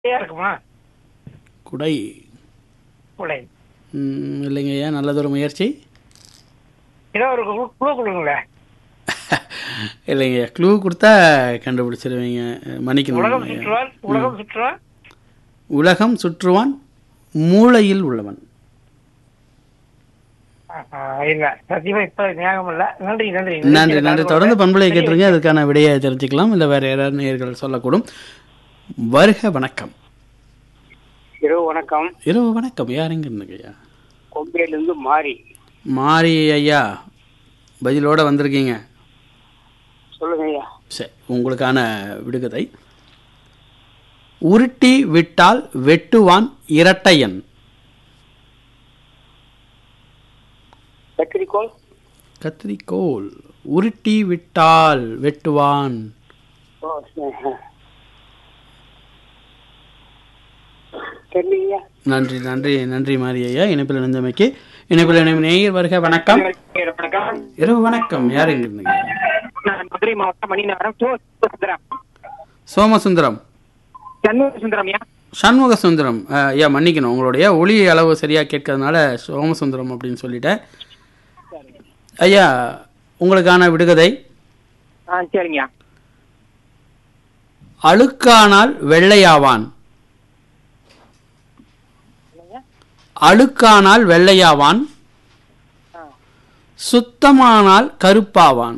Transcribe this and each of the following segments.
குடையா இருக்குமா குடை குடை ம், இல்லைங்க ஐயா நல்லதொரு முயற்சி ஏதோ ஒரு குழு குழு கொடுங்களேன் இல்லைங்க ஐயா க்ளூ கொடுத்தா கண்டுபிடிச்சிருவீங்க மன்னிக்கணும் உலகம் ஐயா. சுற்றுவான் உலகம் சுற்றுவான் உலகம் சுற்றுவான் மூளையில் உள்ளவன் ஆஹா, இல்ல சத்தியமா இப்ப ஞாபகம் இல்ல நன்றி நன்றி நன்றி நன்றி தொடர்ந்து பண்புலை கேட்டுருங்க அதுக்கான விடையை தெரிஞ்சுக்கலாம் இல்லை வேற யாராவது நேயர்கள் சொல்லக்கூடும் வருக வணக்கம் இரவு வணக்கம் இரவு வணக்கம் யாருங்க இருந்துங்க ஐயா கொம்பேல இருந்து மாறி மாரி ஐயா பதிலோட வந்திருக்கீங்க சொல்லுங்க ஐயா சரி உங்களுக்கான விடுகதை உருட்டி விட்டால் வெட்டுவான் இரட்டையன் கத்திரிக்கோள் கத்திரிக்கோல் உருட்டி விட்டால் வெட்டுவான் ஓ சரி. தெரியலையா நன்றி நன்றி நன்றி மாரி ஐயா இணைப்பில் இணைந்தமைக்கு இணைப்பில் இணைவு நேயர் வருக வணக்கம் வணக்கம் இரவு வணக்கம் யார் எங்க இருந்தீங்க நான் மதுரை மாவட்டம் மணிநகரம் சோ சுந்தரம் சோமசுந்தரம் சண்முக சுந்தரம் சண்முக சுந்தரம் அஹ், ஐயா மன்னிக்கணும் உங்களுடைய ஒளி அளவு சரியாக கேட்கறதுனால சோமசுந்தரம் அப்படின்னு சொல்லிட்டேன் ஐயா உங்களுக்கான விடுகதை ஆ சரிங்க அழுக்கானால் வெள்ளையாவான் அழுக்கானால் வெள்ளையாவான் சுத்தமானால் கருப்பாவான்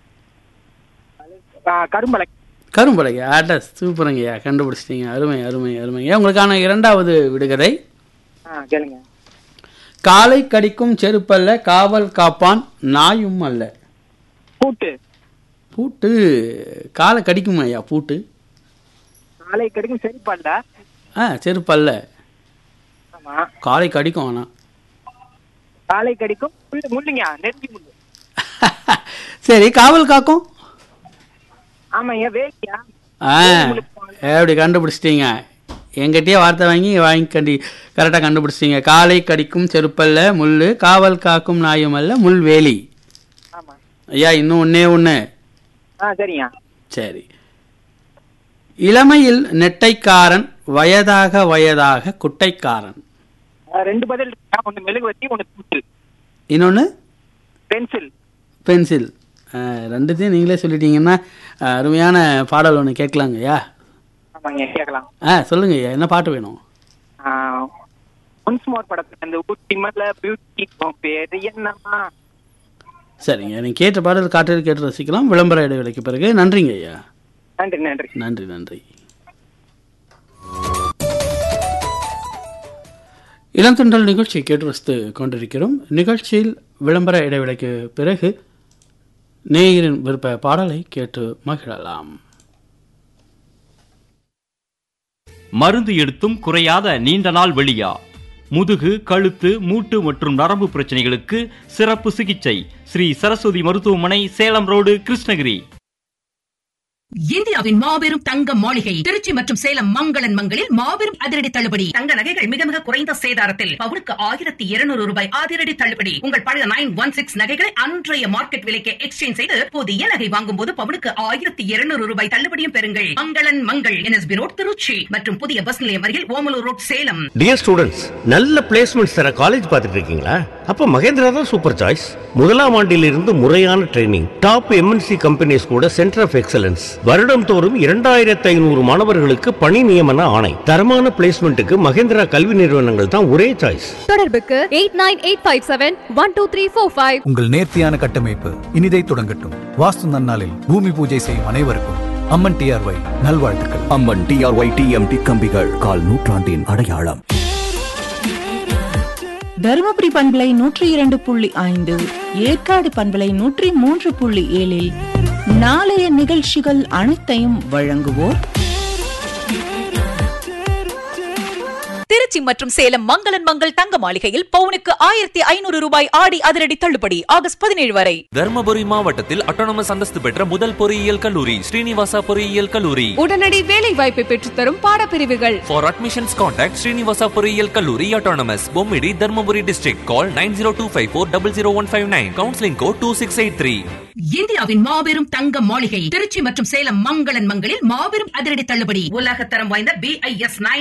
கரும்பலை கரும்பலையா ஆட்ட சூப்பருங்கய்யா கண்டுபிடிச்சிட்டீங்க அருமை அருமை அருமையா உங்களுக்கான இரண்டாவது விடுகதை ஆ கேளுங்க காலை கடிக்கும் செருப்பல்ல காவல் காப்பான் நாயும் அல்ல பூட்டு பூட்டு காலை கடிக்கும் ஐயா பூட்டு நாளை கிடைக்கும் சரிப்பல்ல ஆ செருப்பல்ல ஆமா காலை கடிக்கும் ஆனால் காலை கடிக்கும் முள்ளு முள்ளுங்க நெருங்கி முள்ளு சரி காவல் காக்கும் ஆமாங்க வேலியா ஆ எப்படி கண்டுபிடிச்சிட்டீங்க எங்கிட்டயே வார்த்தை வாங்கி வாங்கி கண்டி கரெக்டாக கண்டுபிடிச்சிட்டீங்க காலை கடிக்கும் செருப்பல்ல முள் காவல் காக்கும் நாயும் அல்ல முள்வேலி ஆமா ஐயா இன்னும் ஒண்ணே ஒன்று ஆ சரிங்க சரி இளமையில் நெட்டைக்காரன் வயதாக வயதாக குட்டைக்காரன் ஆ, ரெண்டு பதில் இருக்கா ஒன்னு மெழுகுவத்தி ஒன்னு பூட்டு இன்னொன்று பென்சில் பென்சில் ரெண்டுத்தையும் நீங்களே சொல்லிட்டீங்கன்னா அஹ், அருமையான பாடல் ஒன்று கேட்கலாங்க ஐயா ஆமாங்க கேட்கலாம் ஆ சொல்லுங்க ஐயா என்ன பாட்டு வேணும் ஒன்ஸ் மோர் படத்துல அந்த ஊட்டி மலை பியூட்டி பேரு என்னம்மா சரிங்க நீங்கள் கேட்ட பாடல் காற்றில் கேட்டு ரசிக்கலாம் விளம்பர இடைவேளைக்கு பிறகு நன்றிங்க ஐயா நன்றி நன்றி நன்றி நன்றி இளந்தொண்டல் நிகழ்ச்சி கேட்டு ரசித்து கொண்டிருக்கிறோம் நிகழ்ச்சியில் விளம்பர இடைவேளைக்கு பிறகு நேயரின் விருப்ப பாடலை கேட்டு மகிழலாம் மருந்து எடுத்தும் குறையாத நீண்ட நாள் வெளியா முதுகு கழுத்து மூட்டு மற்றும் நரம்பு பிரச்சனைகளுக்கு சிறப்பு சிகிச்சை ஸ்ரீ சரஸ்வதி மருத்துவமனை சேலம் ரோடு கிருஷ்ணகிரி இந்தியாவின் மாபெரும் தங்க மாளிகை திருச்சி மற்றும் சேலம் மங்களன் மங்களில் மாபெரும் அதிரடி தள்ளுபடி தங்க நகைகள் மிக மிக குறைந்த சேதாரத்தில் பவுனுக்கு ஆயிரத்தி இருநூறு ரூபாய் அதிரடி தள்ளுபடி உங்கள் பழைய நைன் ஒன் சிக்ஸ் நகைகளை அன்றைய மார்க்கெட் விலைக்கு எக்ஸ்சேஞ்ச் செய்து புதிய நகை வாங்கும் போது பவுனுக்கு ஆயிரத்தி இருநூறு ரூபாய் தள்ளுபடியும் பெறுங்கள் மங்களன் மங்கள் என்எஸ்பி ரோட் திருச்சி மற்றும் புதிய பஸ் நிலையம் அருகில் Omalur road Salem dear students நல்ல பிளேஸ்மெண்ட்ஸ் தர காலேஜ் பார்த்துட்டு இருக்கீங்களா அப்ப மகேந்திரா தான் சூப்பர் சாய்ஸ் முதலாம் ஆண்டிலிருந்து முறையான ட்ரைனிங் டாப் எம்என்சி கம்பெனிஸ் கூட சென்டர் ஆஃப் எக்ஸலன்ஸ் வருடம் தோறும் இரண்டாயிரத்தி ஐநூறு மாணவர்களுக்கு பணி நியமன ஆணை தரமான பிளேஸ்மெண்ட்டுக்கு மகேந்திரா கல்வி நிறுவனங்கள் தான் ஒரே சாய்ஸ் தொடர்புக்கு eight nine eight five seven one two three four five உங்கள் நேர்த்தியான கட்டமைப்பு இனிதை தொடங்கட்டும் வாஸ்து நன்னாளில் பூமி பூஜை செய்யும் அனைவருக்கும் அம்மன் டிஆர்ஒய் நல்வாழ்த்துக்கள் அம்மன் டிஆர்ஒய் டிஎம்டி கம்பிகள் கால் நூற்றாண்டின் அடையாளம் தருமபுரி பண்பலை நூற்றி இரண்டு புள்ளி ஐந்து ஏற்காடு பண்பலை நூற்றி மூன்று புள்ளி ஏழில் நாளைய நிகழ்ச்சிகள் அனைத்தையும் வழங்குவோர் திருச்சி மற்றும் சேலம் மங்களன் மங்கள் தங்க மாளிகையில் பவுனுக்கு ஆயிரத்தி ஐநூறு ரூபாய் ஆடி அதிரடி தள்ளுபடி ஆகஸ்ட் பதினேழு வரை தர்மபுரி மாவட்டத்தில் அட்டானமஸ் அந்தஸ்து பெற்ற முதல் பொறியியல் கல்லூரி ஸ்ரீனிவாசா பொறியியல் கல்லூரி உடனடி வேலை வாய்ப்பை பெற்றுத்தரும் பாடப்பிரிவுகள் ஃபார் அட்மிஷன்ஸ் கான்டாக்ட் ஸ்ரீனிவாசா பொறியியல் கல்லூரி autonomous Bommidi Dharmapuri district call nine zero two five four double zero one five nine counselling code two six eight three இந்தியாவின் மாபெரும் தங்க மாளிகை திருச்சி மற்றும் சேலம் மங்களன் மங்களில் மாபெரும் அதிரடி தள்ளுபடி உலக தரம் வாய்ந்த பி ஐ எஸ் நைன்